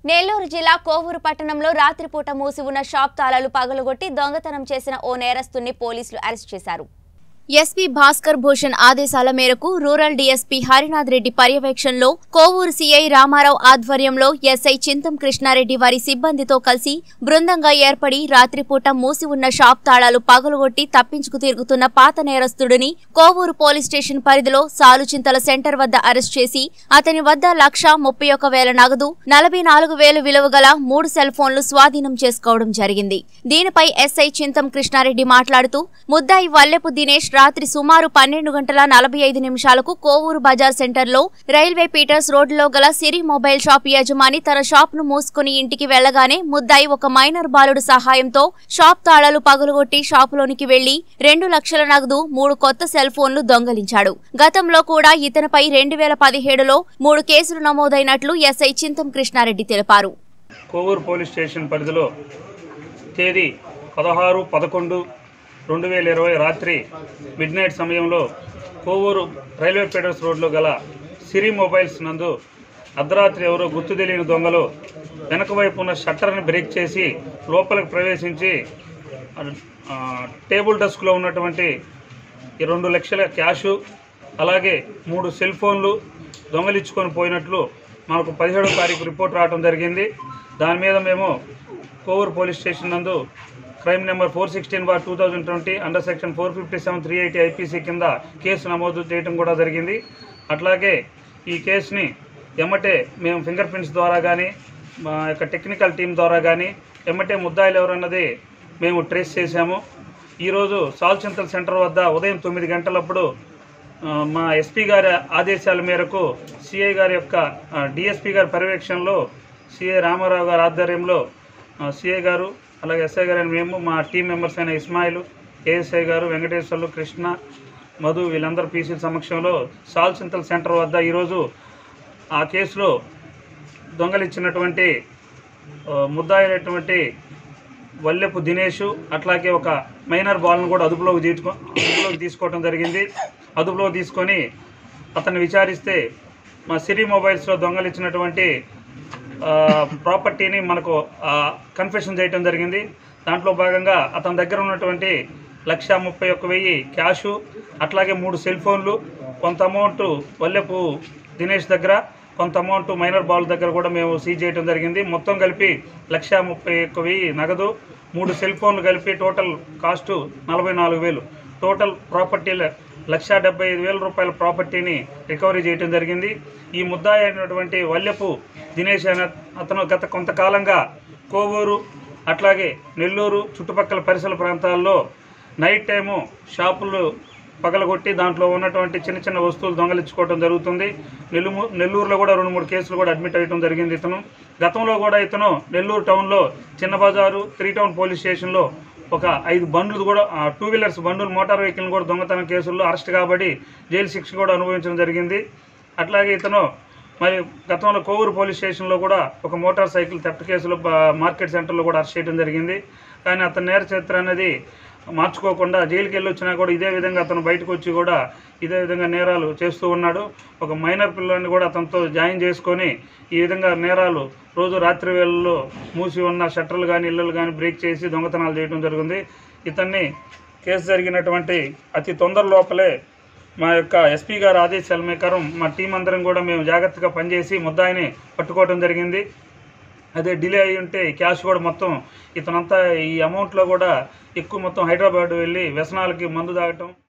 నెల్లూరు జిల్లా కోవూరు పట్టణంలో రాత్రిపూట మూసి ఉన్న షాప్ తాళాలు పగలగొట్టి దొంగతనం చేసిన ఓ నేరస్తుని పోలీసులు అరెస్ట్ చేశారు ఎస్పీ భాస్కర్ భూషణ్ ఆదేశాల మేరకు రూరల్ డీఎస్పీ హరినాథ్ రెడ్డి పర్యవేక్షణలో కోవూరు సీఐ రామారావు ఆధ్వర్యంలో ఎస్ఐ చింతం కృష్ణారెడ్డి వారి సిబ్బందితో కలిసి బృందంగా ఏర్పడి రాత్రిపూట మూసి ఉన్న షాప్ తాళాలు పగలగొట్టి తప్పించుకు తిరుగుతున్న పాత నేరస్తుడిని కోవూరు పోలీస్ స్టేషన్ పరిధిలో సాలుచింతల సెంటర్ వద్ద అరెస్ట్ చేసి అతని వద్ద లక్ష ముప్పై ఒక్క వేల నగదు నలభై నాలుగు వేలు విలువ గల మూడు సెల్ ఫోన్లు స్వాధీనం చేసుకోవడం జరిగింది దీనిపై ఎస్ఐ చింతం కృష్ణారెడ్డి మాట్లాడుతూ ముద్దాయి వల్లెపు దినేష్ రాత్రి సుమారు పన్నెండు గంటల నలభై ఐదు నిమిషాలకు కోవూరు బజార్ సెంటర్లో రైల్వే పీటర్స్ రోడ్డులో గల సిరి మొబైల్ షాప్ యజమాని తన షాప్ ను మూసుకుని ఇంటికి వెళ్లగానే ముద్దాయి ఒక మైనర్ బాలుడు సహాయంతో షాప్ తాళాలు పగులుగొట్టి షాపులోనికి వెళ్లి రెండు లక్షల నగదు మూడు కొత్త సెల్ ఫోన్లు దొంగలించాడు గతంలో కూడా ఇతనిపై రెండు వేల పదిహేడులో మూడు కేసులు నమోదైనట్లు ఎస్ఐ చింతం కృష్ణారెడ్డి తెలిపారు కోవూరు పోలీస్ స్టేషన్ పరిధిలో తేదీ పదహారు పదకొండు రెండు వేల ఇరవై రాత్రి మిడ్ నైట్ సమయంలో కోవూరు రైల్వే ఫెడర్స్ రోడ్లో గల సిరి మొబైల్స్ నందు అర్ధరాత్రి ఎవరో గుర్తు తెలియని దొంగలు వెనక వైపు ఉన్న షట్టర్ని బ్రేక్ చేసి లోపలికి ప్రవేశించి ఆ, టేబుల్ డెస్క్లో ఉన్నటువంటి ఈ రెండు లక్షల క్యాషు అలాగే మూడు సెల్ ఫోన్లు దొంగలించుకొని పోయినట్లు మనకు పదిహేడో తారీఖు రిపోర్ట్ రావడం జరిగింది దాని మీద మేము కోవూరు పోలీస్ స్టేషన్ నందు crime number four sixteen bar two thousand twenty under section four fifty seven three eighty IPC కింద కేసు నమోదు చేయడం కూడా జరిగింది అట్లాగే ఈ కేసుని ఎమ్మటే మేము ఫింగర్ ప్రింట్స్ ద్వారా కానీ మా యొక్క టెక్నికల్ టీం ద్వారా కానీ ఎమ్మటే ముద్దాయిలు ఎవరన్నది మేము ట్రేస్ చేశాము ఈరోజు సాల్చింతల్ సెంటర్ వద్ద ఉదయం తొమ్మిది గంటలప్పుడు ఆ, మా ఎస్పీ గారి ఆదేశాల మేరకు సిఐ గారి యొక్క డిఎస్పీ గారి పర్యవేక్షణలో సిఐ రామారావు గారి ఆధ్వర్యంలో సిఐ గారు అలాగే ఎస్ఐ గారు అయిన మేము మా టీం మెంబర్స్ అయిన ఇస్మాయిల్ ఏఎస్ఐ గారు వెంకటేశ్వర్లు కృష్ణ మధు వీళ్ళందరూ పీసీల సమక్షంలో సాల్చింతల్ సెంటర్ వద్ద ఈరోజు ఆ కేసులో దొంగలిచ్చినటువంటి ఆ, ముద్దాయినటువంటి వల్లెపు దినేష్ అట్లాగే ఒక మైనర్ బాల్ను కూడా అదుపులోకి తీసుకో అదుపులోకి తీసుకోవడం జరిగింది అదుపులో తీసుకొని అతన్ని విచారిస్తే మా సిరి మొబైల్స్లో దొంగలిచ్చినటువంటి ఆ, ప్రాపర్టీని మనకు కన్ఫెషన్ చేయడం జరిగింది దాంట్లో భాగంగా అతని దగ్గర ఉన్నటువంటి లక్ష ముప్పై ఒక్క వెయ్యి క్యాషు అట్లాగే మూడు సెల్ ఫోన్లు కొంత అమౌంట్ వల్లెపు దినేష్ దగ్గర కొంత అమౌంట్ మైనర్ బాల్ దగ్గర కూడా మేము సీజ్ చేయడం జరిగింది మొత్తం కలిపి లక్ష ముప్పై ఒక్క వెయ్యి నగదు మూడు సెల్ ఫోన్లు కలిపి టోటల్ కాస్టు నలభై నాలుగు వేలు టోటల్ ప్రాపర్టీ లక్ష డెబ్బై ఐదు వేల రూపాయల ప్రాపర్టీని రికవరీ చేయడం జరిగింది ఈ ముద్దాయి అయినటువంటి వల్లెపు దినేష్ అనే అతను గత కొంతకాలంగా కోవూరు అట్లాగే నెల్లూరు చుట్టుపక్కల పరిసర ప్రాంతాల్లో నైట్ టైము షాపులు పగలగొట్టి దాంట్లో ఉన్నటువంటి చిన్న చిన్న వస్తువులు దొంగలించుకోవడం జరుగుతుంది నెల్లూరు నెల్లూరులో కూడా రెండు మూడు కేసులు కూడా అడ్మిట్ అయ్యడం జరిగింది ఇతను గతంలో కూడా ఇతను నెల్లూరు టౌన్లో చిన్న బజారు త్రీ టౌన్ పోలీస్ స్టేషన్లో ఒక ఐదు బండ్లు కూడా ఆ, టూ వీలర్స్ బండ్లు మోటార్ వెహికల్ కూడా దొంగతనం కేసుల్లో అరెస్ట్ కాబట్టి జైలు శిక్ష కూడా అనుభవించడం జరిగింది అట్లాగే ఇతను మరి గతంలో కోవూరు పోలీస్ స్టేషన్లో కూడా ఒక మోటార్ సైకిల్ థెఫ్ట్ కేసులో బ- మార్కెట్ సెంటర్లో కూడా అరెస్ట్ చేయడం జరిగింది కానీ అతని నేర చరిత్ర అనేది మార్చుకోకుండా జైలుకి వెళ్ళి వచ్చినా కూడా ఇదే విధంగా అతను బయటకు వచ్చి కూడా ఇదే విధంగా నేరాలు చేస్తూ ఉన్నాడు ఒక మైనర్ పిల్లని కూడా అతనితో జాయిన్ చేసుకొని ఈ విధంగా నేరాలు రోజు రాత్రి వేళల్లో మూసి ఉన్న షట్టర్లు కానీ ఇళ్ళు కానీ బ్రేక్ చేసి దొంగతనాలు చేయడం జరిగింది ఇతన్ని కేసు జరిగినటువంటి అతి తొందర లోపలే మా యొక్క ఎస్పీ గారి ఆదేశాల మేకరం మా టీం అందరం కూడా మేము జాగ్రత్తగా పనిచేసి ముద్దాయిని పట్టుకోవడం జరిగింది అదే డిలే అయి ఉంటే క్యాష్ కూడా మొత్తం ఇతనంతా ఈ అమౌంట్లో కూడా ఎక్కువ మొత్తం హైదరాబాద్ వెళ్ళి వ్యసనాలకి మందు తాగటం